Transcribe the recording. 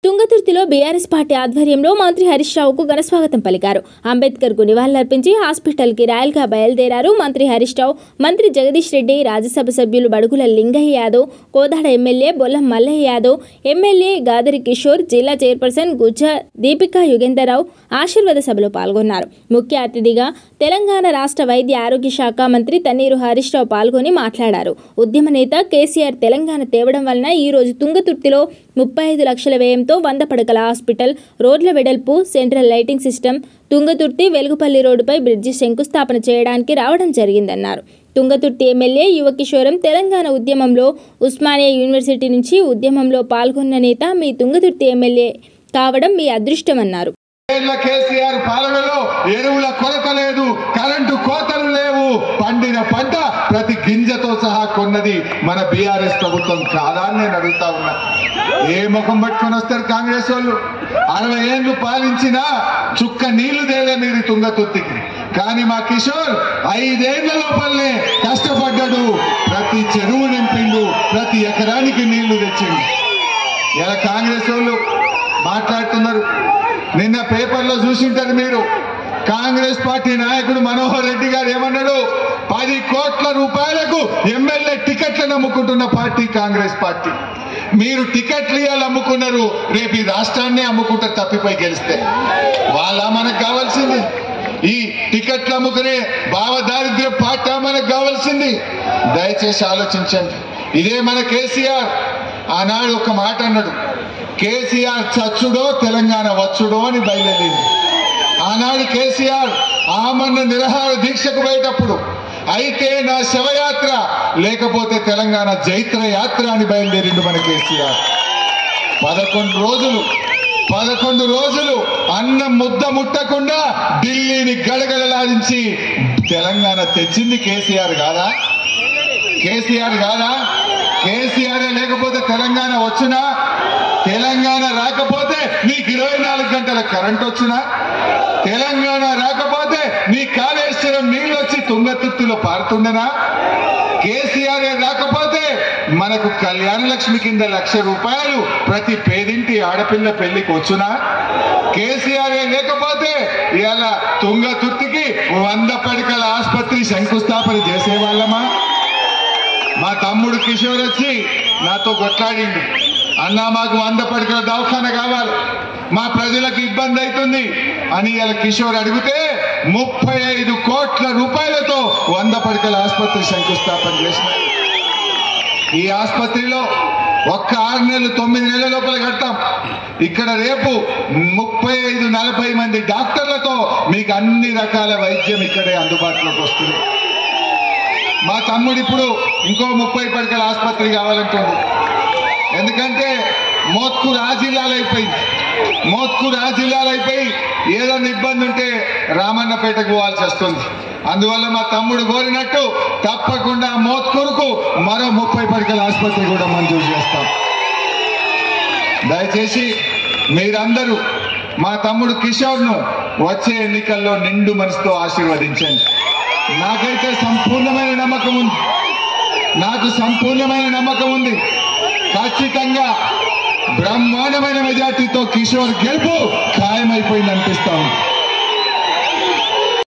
తుంగతుర్తిలో BRS party ఆధ్వర్యంలో మంత్రి హరీష్ రావుకు ఘనస్వాగతం పలికారు అంబేద్కర్ కు నివాళులర్పించి హాస్పిటల్ కి ర్యాలీగా బయలుదేరారు మంత్రి హరీష్ రావు మంత్రి జగదీష్ రెడ్డి రాజ్యసభ సభ్యులు బడుగుల లింగయ్య యాదవ్ కోదాడ ఎమ్మెల్యే బొల్లం మల్లయ్య యాదవ్ ఎమ్మెల్యే గాదరి కిషోర్ జిల్లా చైర్పర్సన్ గుజ్జ దీపికా యుగేందర్రావు ఆశీర్వాద సభలో పాల్గొన్నారు ముఖ్య అతిథిగా తెలంగాణ రాష్ట్ర వైద్య ఆరోగ్య శాఖ మంత్రి తన్నీరు హరీష్ రావు పాల్గొని మాట్లాడారు ఉద్యమ నేత కేసీఆర్ తెలంగాణ తేవడం వలన ఈ రోజు తుంగతుర్తిలో ముప్పై ఐదు లక్షల వ్యయంతో వంద పడకల హాస్పిటల్ రోడ్ల వెడల్పు central lighting system Tungaturthi Velugupalli రోడ్డుపై బ్రిడ్జి శంకుస్థాపన చేయడానికి రావడం జరిగిందన్నారు తుంగతుర్తి ఎమ్మెల్యే యువకిషోరం తెలంగాణ ఉద్యమంలో ఉస్మానియా యూనివర్సిటీ నుంచి ఉద్యమంలో పాల్గొన్న నేత మీ తుంగతుర్తి ఎమ్మెల్యే కావడం మీ అదృష్టమన్నారు ఏళ్ల కేసీఆర్ పాలనలో ఎరువుల కొరత లేదు కరెంటు కోతలు లేవు పండిన పంట ప్రతి గింజతో సహా కొన్నది మన బీఆర్ఎస్ ప్రభుత్వం కాదా అని నేను అడుగుతా ఉన్నా ఏ ముఖం పట్టుకొని వస్తారు కాంగ్రెస్ వాళ్ళు అరవై ఏళ్ళు పాలించినా చుక్క నీళ్లు తేలే మీరు తుంగతుర్తికి కానీ మా కిషోర్ ఐదేళ్ల లోపలనే కష్టపడ్డాడు ప్రతి చెరువు నింపిండు ప్రతి ఎకరానికి నీళ్లు తెచ్చిండు ఇలా కాంగ్రెస్ వాళ్ళు మాట్లాడుతున్నారు నిన్న పేపర్లో చూసింటారు మీరు కాంగ్రెస్ పార్టీ నాయకుడు మనోహర్ రెడ్డి గారు ఏమన్నాడు పది కోట్ల రూపాయలకు ఎమ్మెల్యే టికెట్లను అమ్ముకుంటున్న పార్టీ కాంగ్రెస్ పార్టీ మీరు టికెట్లు ఇవాళ అమ్ముకున్నారు రేపు ఈ రాష్ట్రాన్ని అమ్ముకుంటారు తప్పిపోయి గెలిస్తే వాళ్ళ మనకు కావాల్సింది ఈ టికెట్లు అమ్ముకునే భావదారిద్ర్య పార్టీ మనకు కావాల్సింది దయచేసి ఆలోచించండి ఇదే మన కేసీఆర్ ఆనాడు ఒక మాట అన్నాడు కేసీఆర్ చచ్చుడో తెలంగాణ వచ్చుడో అని బయలుదేరింది ఆనాడు కేసీఆర్ ఆమన్న నిరహార దీక్షకు పోయేటప్పుడు అయితే నా శవయాత్ర లేకపోతే తెలంగాణ జైత్ర యాత్ర అని బయలుదేరిండు మన కేసీఆర్ పదకొండు రోజులు పదకొండు రోజులు అన్నం ముద్ద ముట్టకుండా ఢిల్లీని గడగడలాడించి తెలంగాణ తెచ్చింది కేసీఆర్ కాదా కేసీఆర్ కాదా కేసీఆర్ లేకపోతే తెలంగాణ వచ్చినా తెలంగాణ రాకపోతే నీకు ఇరవై నాలుగు గంటల కరెంట్ వచ్చినా తెలంగాణ రాకపోతే నీ కాళేశ్వరం నీళ్ళు వచ్చి తుంగతుర్తిలో పారుతుండనా కేసీఆర్ రాకపోతే మనకు కళ్యాణ లక్ష్మి కింద లక్ష రూపాయలు ప్రతి పేదింటి ఆడపిల్ల పెళ్లికి వచ్చునా కేసీఆర్ లేకపోతే ఇవాళ తుంగతుర్తికి వంద పడకల ఆసుపత్రి శంకుస్థాపన చేసేవాళ్ళమా మా తమ్ముడు కిషోర్ వచ్చి నాతో కొట్లాడిండు అన్నా మాకు వంద పడకల దవాఖాన కావాలి మా ప్రజలకు ఇబ్బంది అవుతుంది అని ఇలా కిషోర్ అడిగితే ముప్పై ఐదు కోట్ల రూపాయలతో వంద పడకల ఆసుపత్రి శంకుస్థాపన చేసిన ఈ ఆసుపత్రిలో ఒక్క ఆరు నెలలు తొమ్మిది నెలల లోపల కడతాం ఇక్కడ రేపు ముప్పై ఐదు నలభై మంది డాక్టర్లతో మీకు అన్ని రకాల వైద్యం ఇక్కడే అందుబాటులోకి వస్తుంది మా తమ్ముడు ఇప్పుడు ఇంకో ముప్పై పడకల ఆసుపత్రి కావాలంటుంది ఎందుకంటే మోత్కూరు ఆ జిల్లాలో అయిపోయింది మోత్కూరు ఆ జిల్లాలో అయిపోయి ఏదైనా ఇబ్బంది ఉంటే రామన్నపేటకు పోవాల్సి వస్తుంది అందువల్ల మా తమ్ముడు కోరినట్టు తప్పకుండా మోత్కూరుకు మరో ముప్పై పడకల ఆసుపత్రి కూడా మంజూరు చేస్తాం దయచేసి మీరందరూ మా తమ్ముడు కిషోర్ను వచ్చే ఎన్నికల్లో నిండు మనసుతో ఆశీర్వదించండి నాకైతే సంపూర్ణమైన నమ్మకం ఉంది నాకు సంపూర్ణమైన నమ్మకం ఉంది ఖచ్చితంగా బ్రహ్మాండమైన మెజార్టీతో కిషోర్ గెలుపు ఖాయమైపోయింది అనిపిస్తా ఉంది